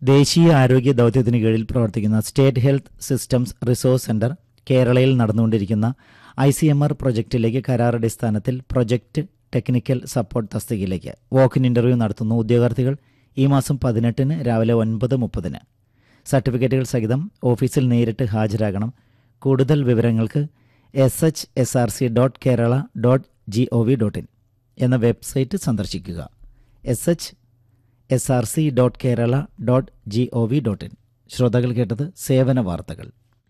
ദേശീയ ആരോഗ്യ ദൗത്യത്തിന് കീഴിൽ പ്രവർത്തിക്കുന്ന state health systems resource centre കേരളയിൽ നടന്നുകൊണ്ടിരിക്കുന്ന ഐ സി എം ആർ പ്രൊജക്റ്റിലേക്ക് കരാറടിസ്ഥാനത്തിൽ പ്രൊജക്ട് ടെക്നിക്കൽ സപ്പോർട്ട് തസ്തികയിലേക്ക് വോക്കിൻ ഇന്റർവ്യൂ നടത്തുന്ന ഉദ്യോഗാർത്ഥികൾ ഈ മാസം പതിനെട്ടിന് രാവിലെ ഒൻപത് മുപ്പതിന് സർട്ടിഫിക്കറ്റുകൾ സഹിതം ഓഫീസിൽ നേരിട്ട് ഹാജരാകണം കൂടുതൽ വിവരങ്ങൾക്ക് S H S R C dot Kerala dot G O V dot in എന്ന വെബ്സൈറ്റ് സന്ദർശിക്കുക S H S R C dot Kerala dot G O V dot in ശ്രോതാക്കൾ കേട്ടത് സേവന വാർത്തകൾ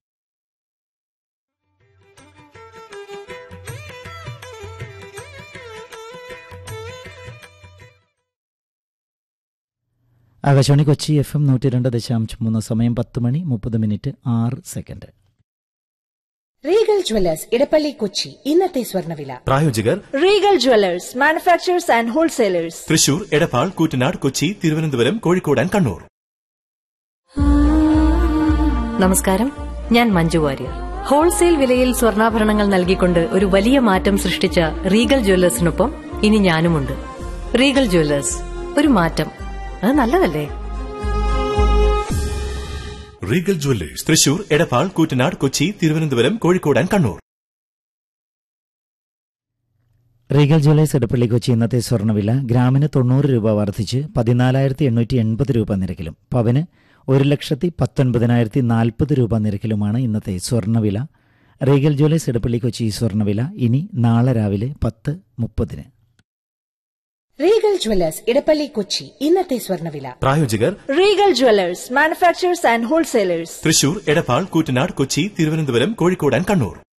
ആകാശവാണി കൊച്ചി എഫ് എം നൂറ്റി രണ്ട് ദശാംശം മൂന്ന് സമയം പത്ത് മണി മുപ്പത് മിനിറ്റ് ആറ് second Regal Jewellers Edappally Kochi ഇന്നത്തെ സ്വർണ്ണവില പ്രായോജകർ Regal Jewellers manufacturers and wholesalers Thrissur Edappal Koottanad Kochi Thiruvananthapuram Kozhikode and Kannur നമസ്കാരം ഞാൻ മഞ്ജു വാര്യർ ഹോൾസെയിൽ വിലയിൽ സ്വർണ്ണാഭരണങ്ങൾ നൽകിക്കൊണ്ട് ഒരു വലിയ മാറ്റം സൃഷ്ടിച്ച റീഗൽ ജ്വല്ലേഴ്സിനൊപ്പം ഇനി ഞാനുമുണ്ട് റീഗൽ ജ്വല്ലേഴ്സ് ഒരു മാറ്റം അത് നല്ലതല്ലേ Regal Jewellers Thrissur Edappal Koottanad Kochi Thiruvananthapuram Kozhikode and Kannur Regal Jewellers Edappally Kochi ഇന്നത്തെ സ്വർണ്ണവില ഗ്രാമിന് തൊണ്ണൂറ് രൂപ വർദ്ധിച്ച് പതിനാലായിരത്തി എണ്ണൂറ്റി എൺപത് രൂപ നിരക്കിലും പവന് ഒരു ലക്ഷത്തി പത്തൊൻപതിനായിരത്തി നാൽപ്പത് രൂപ നിരക്കിലുമാണ് ഇന്നത്തെ സ്വർണ്ണവില റീഗൽ ജ്വല്ലേഴ്സ് ഇടപ്പള്ളി കൊച്ചി സ്വർണ്ണവില ഇനി നാളെ രാവിലെ പത്ത് മുപ്പതിന് റീഗൽ ജ്വല്ലേഴ്സ് ഇടപ്പള്ളി കൊച്ചി ഇന്നത്തെ സ്വർണ്ണവില പ്രായോജകർ Regal Jewellers manufacturers and wholesalers Thrissur Edappal Koottanad Kochi Thiruvananthapuram Kozhikode and Kannur